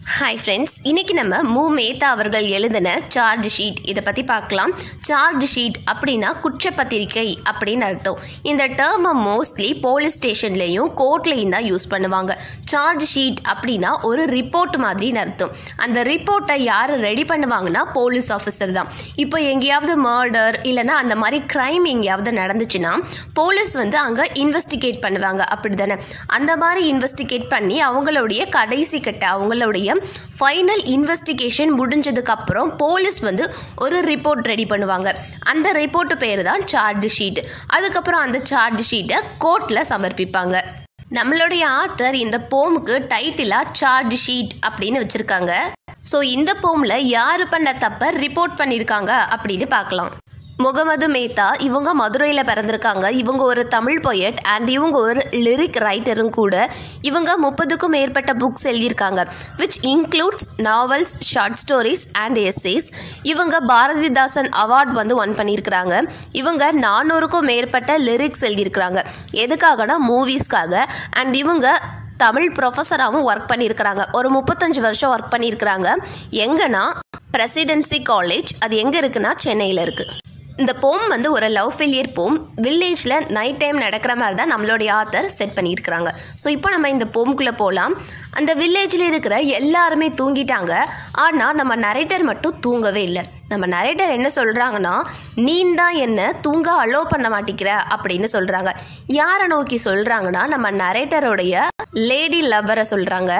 hi friends இன்னைக்கு நம்ம மு மேத்தா அவர்கள் எழுதின சார்ஜ் ஷீட் இதை பற்றி பார்க்கலாம் சார்ஜ் ஷீட் அப்படின்னா குற்றப்பத்திரிக்கை அப்படின்னு அர்த்தம் இந்த டேர்மை மோஸ்ட்லி போலீஸ் ஸ்டேஷன்லேயும் கோர்ட்லேயும் தான் யூஸ் பண்ணுவாங்க சார்ஜ் ஷீட் அப்படின்னா ஒரு ரிப்போர்ட் மாதிரின்னு அர்த்தம் அந்த ரிப்போர்ட்டை யார் ரெடி பண்ணுவாங்கன்னா போலீஸ் ஆஃபீஸர் தான் இப்போ எங்கேயாவது மர்டர் இல்லைன்னா அந்த மாதிரி க்ரைம் எங்கேயாவது நடந்துச்சுன்னா போலீஸ் வந்து அங்கே இன்வெஸ்டிகேட் பண்ணுவாங்க அப்படி தானே அந்த மாதிரி இன்வெஸ்டிகேட் பண்ணி அவங்களுடைய கடைசி கட்ட அவங்களுடைய ஃபைனல் இன்வெஸ்டிகேஷன் முடிஞ்சதுக்கு அப்புறம் போலீஸ் வந்து ஒரு ரிப்போர்ட் ரெடி பண்ணுவாங்க அந்த ரிப்போர்ட் பேர் தான் சார்ஜ் ஷீட் அதுக்கப்புறம் அந்த சார்ஜ் ஷீட்டை கோர்ட்டில் சமர்ப்பிப்பாங்க நம்மளுடைய ஆத்தர் இந்த போமுக்கு டைட்டிலாக சார்ஜ் ஷீட் அப்படின்னு வச்சுருக்காங்க ஸோ இந்த போமில் யார் பண்ண தப்ப ரிப்போர்ட் பண்ணியிருக்காங்க அப்படின்னு பார்க்கலாம் முகமது மேத்தா இவங்க மதுரையில் பிறந்திருக்காங்க இவங்க ஒரு தமிழ் பொயட் அண்ட் இவங்க ஒரு லிரிக் ரைட்டரும் கூட இவங்க முப்பதுக்கும் மேற்பட்ட புக்ஸ் எழுதியிருக்காங்க which includes novels short stories and essays இவங்க பாரதிதாசன் அவார்ட் வந்து ஒன் பண்ணியிருக்கிறாங்க இவங்க நானூறுக்கும் மேற்பட்ட லிரிக்ஸ் எழுதியிருக்கிறாங்க எதுக்காகனா மூவிஸ்க்காக அண்ட் இவங்க தமிழ் ப்ரொஃபஸராகவும் ஒர்க் பண்ணியிருக்கிறாங்க ஒரு முப்பத்தஞ்சு வருஷம் ஒர்க் பண்ணியிருக்கிறாங்க எங்கன்னா பிரசிடென்சி காலேஜ் அது எங்கே இருக்குன்னா சென்னையில் இருக்குது இந்த போம் வந்து ஒரு லவ் ஃபெயிலியர் போம் வில்லேஜில் நைட் டைம் நடக்கிற மாதிரி தான் நம்மளுடைய ஆத்தர் செட் பண்ணியிருக்கிறாங்க ஸோ இப்போ நம்ம இந்த போம்குள்ளே போகலாம் அந்த வில்லேஜில் இருக்கிற எல்லாருமே தூங்கிட்டாங்க ஆனால் நம்ம நரேட்டர் மட்டும் தூங்கவே இல்லை நம்ம நரேட்டர் என்ன சொல்கிறாங்கன்னா நீ தான் என்ன தூங்க அலோ பண்ண மாட்டேங்கிற அப்படின்னு சொல்கிறாங்க யாரை நோக்கி சொல்கிறாங்கன்னா நம்ம நரேட்டருடைய லேடி லவ்வரை சொல்கிறாங்க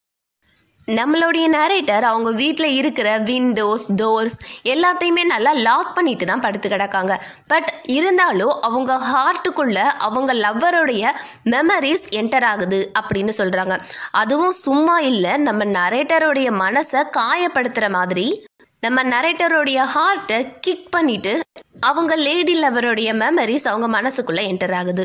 நம்மளுடைய நரேட்டர் அவங்க வீட்டில் இருக்கிற விண்டோஸ் டோர்ஸ் எல்லாத்தையுமே நல்லா லாக் பண்ணிட்டு தான் படுத்து கிடக்காங்க பட் இருந்தாலும் அவங்க ஹார்ட்டுக்குள்ள அவங்க லவ்வருடைய மெமரிஸ் என்டர் ஆகுது அப்படின்னு சொல்கிறாங்க அதுவும் சும்மா இல்லை நம்ம நரேட்டருடைய மனசை காயப்படுத்துகிற மாதிரி நம்ம நரேட்டருடைய ஹார்ட்டை கிக் பண்ணிட்டு அவங்க லேடி லவருடைய மெமரிஸ் அவங்க மனசுக்குள்ளே என்டர் ஆகுது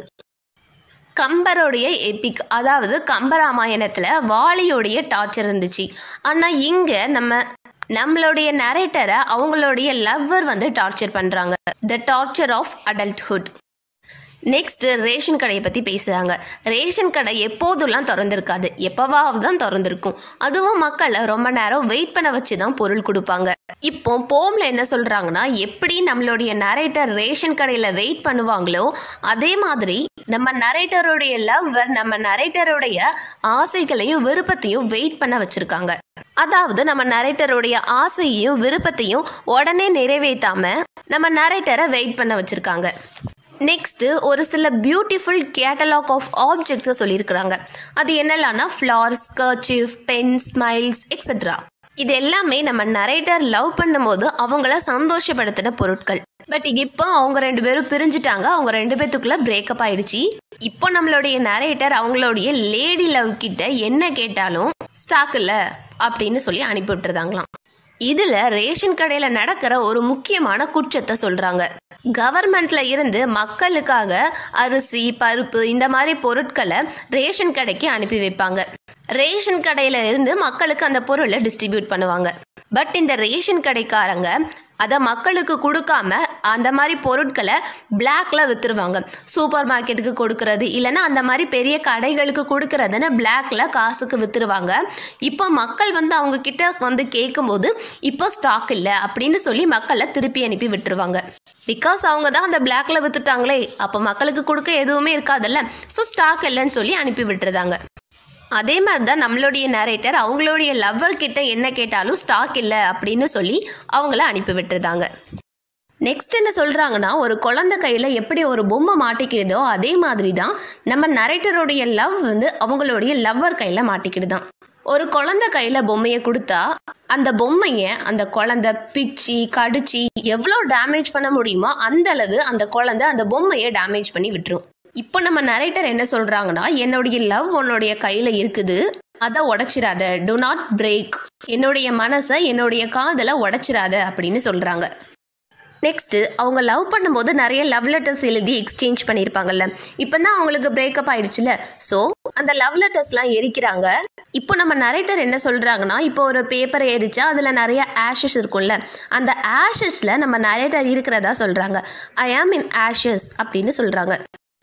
கம்பருடைய எபிக் அதாவது கம்பராமாயணத்தில் வாலியோடைய டார்ச்சர் இருந்துச்சு ஆனால் இங்கே நம்ம நம்மளுடைய நரேட்டரை அவங்களுடைய லவ்வர் வந்து டார்ச்சர் பண்ணுறாங்க the torture of adulthood next ration கடையை பற்றி பேசுகிறாங்க ரேஷன் கடை எப்போதெல்லாம் திறந்திருக்காது எப்போவாவது தான் திறந்திருக்கும் அதுவும் மக்களை ரொம்ப நேரம் வெயிட் பண்ண வச்சு தான் பொருள் கொடுப்பாங்க இப்போ போம்ல என்ன சொல்கிறாங்கன்னா எப்படி நம்மளுடைய நரேட்டர் ரேஷன் கடையில் வெயிட் பண்ணுவாங்களோ அதே மாதிரி நம்ம நரேட்டருடைய லவ்வர் நம்ம நரேட்டருடைய ஆசைகளையும் விருப்பத்தையும் வெயிட் பண்ண வச்சுருக்காங்க அதாவது நம்ம நரேட்டருடைய ஆசையையும் விருப்பத்தையும் உடனே நிறைவேற்றாம நம்ம நரேட்டரை வெயிட் பண்ண வச்சுருக்காங்க நெக்ஸ்ட்டு ஒரு சில பியூட்டிஃபுல் கேட்டலாக் ஆஃப் ஆப்ஜெக்ட்ஸை சொல்லியிருக்கிறாங்க அது என்னெல்லாம்னா flowers kerchief pen smiles etcetera இது எல்லாமே நம்ம நரேட்டர் லவ் பண்ணும்போது அவங்கள சந்தோஷப்படுத்தின பொருட்கள் பட் இப்போ அவங்க ரெண்டு பேரும் பிரிஞ்சுட்டாங்க அவங்க ரெண்டு பேத்துக்குள்ள பிரேக்கப் ஆயிடுச்சு இப்போ நம்மளுடைய நரேட்டர் அவங்களுடைய லேடி லவ் கிட்ட என்ன கேட்டாலும் ஸ்டாக் இல்லை அப்படின்னு சொல்லி அனுப்பி விட்டுருதாங்களாம் இதுல ரேஷன் கடையில நடக்கிற ஒரு முக்கியமான குற்றத்தை சொல்றாங்க கவர்மெண்ட்ல இருந்து மக்களுக்காக அரிசி பருப்பு இந்த மாதிரி பொருட்களை ரேஷன் கடைக்கு அனுப்பி வைப்பாங்க ரேஷன் கடையில இருந்து மக்களுக்கு அந்த பொருளை டிஸ்ட்ரிபியூட் பண்ணுவாங்க பட் இந்த ரேஷன் கடைக்காரங்க அதை மக்களுக்கு கொடுக்காம அந்த மாதிரி பொருட்களை பிளாக்ல வித்துருவாங்க சூப்பர் மார்க்கெட்டுக்கு கொடுக்கறது இல்லைன்னா அந்த மாதிரி பெரிய கடைகளுக்கு கொடுக்கறதுன்னு பிளாக்ல காசுக்கு வித்துருவாங்க இப்போ மக்கள் வந்து அவங்க கிட்ட வந்து கேட்கும்போது இப்போ ஸ்டாக் இல்லை அப்படின்னு சொல்லி மக்களை திருப்பி அனுப்பி விட்டுருவாங்க பிகாஸ் அவங்க தான் அந்த பிளாக்ல வித்துட்டாங்களே அப்போ மக்களுக்கு கொடுக்க எதுவுமே இருக்காதுல்ல ஸோ ஸ்டாக் இல்லைன்னு சொல்லி அனுப்பி விட்டுருதாங்க அதே மாதிரி தான் நம்மளுடைய நரேட்டர் அவங்களுடைய லவ்வர் கிட்ட என்ன கேட்டாலும் ஸ்டாக் இல்லை அப்படின்னு சொல்லி அவங்கள அனுப்பி விட்டுருதாங்க நெக்ஸ்ட் என்ன சொல்கிறாங்கன்னா ஒரு குழந்தை கையில் எப்படி ஒரு பொம்மை மாட்டிக்கிறதோ அதே மாதிரி தான் நம்ம நரேட்டருடைய லவ் வந்து அவங்களுடைய லவ்வர் கையில் மாட்டிக்கிடுதான் ஒரு குழந்தை கையில் பொம்மையை கொடுத்தா அந்த பொம்மையை அந்த குழந்தை பிச்சு கடிச்சு எவ்வளோ டேமேஜ் பண்ண முடியுமோ அந்த அளவு அந்த குழந்தை அந்த பொம்மையை டேமேஜ் பண்ணி விட்டுரும் இப்போ நம்ம நரேட்டர் என்ன சொல்றாங்கன்னா என்னுடைய லவ் உன்னுடைய கையில இருக்குது அதை உடைச்சிடாத டு நாட் பிரேக் என்னுடைய மனசை என்னுடைய காதலை உடைச்சிடாத அப்படின்னு சொல்றாங்க நெக்ஸ்ட்டு அவங்க லவ் பண்ணும்போது நிறைய லவ் லெட்டர்ஸ் எழுதி எக்ஸ்சேஞ்ச் பண்ணியிருப்பாங்கல்ல இப்போ தான் அவங்களுக்கு பிரேக்கப் ஆயிடுச்சுல ஸோ அந்த லவ் லெட்டர்ஸ்லாம் எரிக்கிறாங்க இப்போ நம்ம நரேட்டர் என்ன சொல்கிறாங்கன்னா இப்போ ஒரு பேப்பரை எரிச்சா அதில் நிறைய ஆஷஸ் இருக்கும்ல அந்த ஆஷஸில் நம்ம நரேட்டர் இருக்கிறதா சொல்கிறாங்க ஐ ஆம் இன் ஆஷஸ் அப்படின்னு சொல்கிறாங்க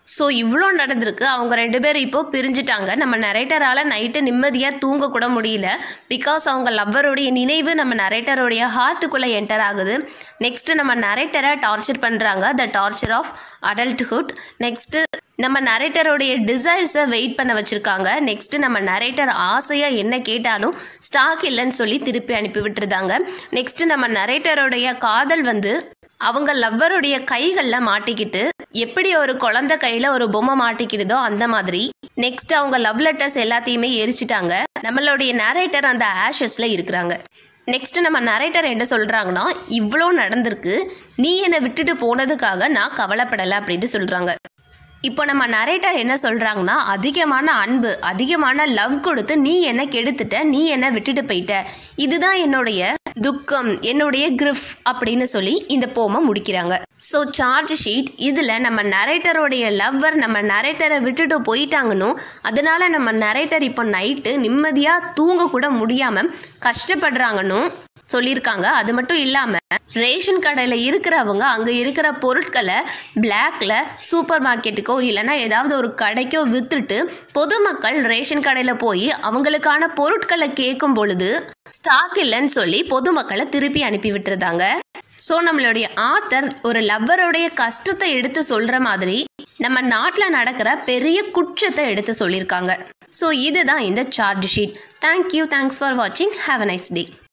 ஸோ இவ்வளோ நடந்திருக்கு அவங்க ரெண்டு பேரும் இப்போ பிரிஞ்சுட்டாங்க நம்ம நரேட்டரால் நைட்டு நிம்மதியாக தூங்க கூட முடியல பிகாஸ் அவங்க லவ்வருடைய நினைவு நம்ம நரேட்டருடைய ஹார்ட்டுக்குள்ளே என்டர் ஆகுது நெக்ஸ்ட்டு நம்ம நரேட்டரை டார்ச்சர் பண்ணுறாங்க the torture of adulthood next நம்ம நரேட்டருடைய டிசைர்ஸை வெயிட் பண்ண வச்சுருக்காங்க நெக்ஸ்ட்டு நம்ம நரேட்டர் ஆசையாக என்ன கேட்டாலும் ஸ்டாக் இல்லைன்னு சொல்லி திருப்பி அனுப்பி விட்டுருந்தாங்க நெக்ஸ்ட்டு நம்ம நரேட்டருடைய காதல் வந்து அவங்க லவ்வருடைய கைகளில் மாட்டிக்கிட்டு எப்படி ஒரு குழந்தை கையில் ஒரு பொம்மை மாட்டிக்கிடுதோ அந்த மாதிரி நெக்ஸ்ட் அவங்க லவ் லெட்டர்ஸ் எல்லாத்தையுமே எரிச்சிட்டாங்க நம்மளுடைய நரேட்டர் அந்த ஆஷஸ்ல இருக்கிறாங்க நெக்ஸ்ட் நம்ம நரேட்டர் என்ன சொல்றாங்கன்னா இவ்வளோ நடந்திருக்கு நீ என்னை விட்டுட்டு போனதுக்காக நான் கவலைப்படலை அப்படின்ட்டு சொல்றாங்க இப்போ நம்ம நரேட்டர் என்ன சொல்றாங்கன்னா அதிகமான அன்பு அதிகமான லவ் கொடுத்து நீ என்ன கெடுத்துட்ட நீ என்ன விட்டுட்டு போயிட்ட இதுதான் என்னுடைய துக்கம் என்னுடைய கிரிஃப் அப்படின்னு சொல்லி இந்த போமை முடிக்கிறாங்க ஸோ சார்ஜ் ஷீட் இதில் நம்ம நரேட்டருடைய லவ்வர் நம்ம நரேட்டரை விட்டுட்டு போயிட்டாங்கன்னு அதனால நம்ம நரேட்டர் இப்போ நைட்டு நிம்மதியாக தூங்க கூட முடியாமல் கஷ்டப்படுறாங்கன்னு சொல்லியிருக்காங்க அது மட்டும் இல்லாமல் ரேஷன் கடையில் இருக்கிறவங்க அங்கே இருக்கிற பொருட்களை பிளாக்ல சூப்பர் மார்க்கெட்டுக்கோ இல்லைன்னா ஏதாவது ஒரு கடைக்கோ விற்றுட்டு பொதுமக்கள் ரேஷன் கடையில் போய் அவங்களுக்கான பொருட்களை கேட்கும் பொழுது ஸ்டாக் இல்லைன்னு சொல்லி பொதுமக்களை திருப்பி அனுப்பி விட்டுருந்தாங்க ஸோ நம்மளுடைய ஆத்தர் ஒரு லவ்வருடைய கஷ்டத்தை எடுத்து சொல்கிற மாதிரி நம்ம நாட்டில் நடக்கிற பெரிய குற்றத்தை எடுத்து சொல்லியிருக்காங்க ஸோ இதுதான் இந்த charge sheet thank you thanks for வாட்சிங் ஹாவ் அ நைஸ் டே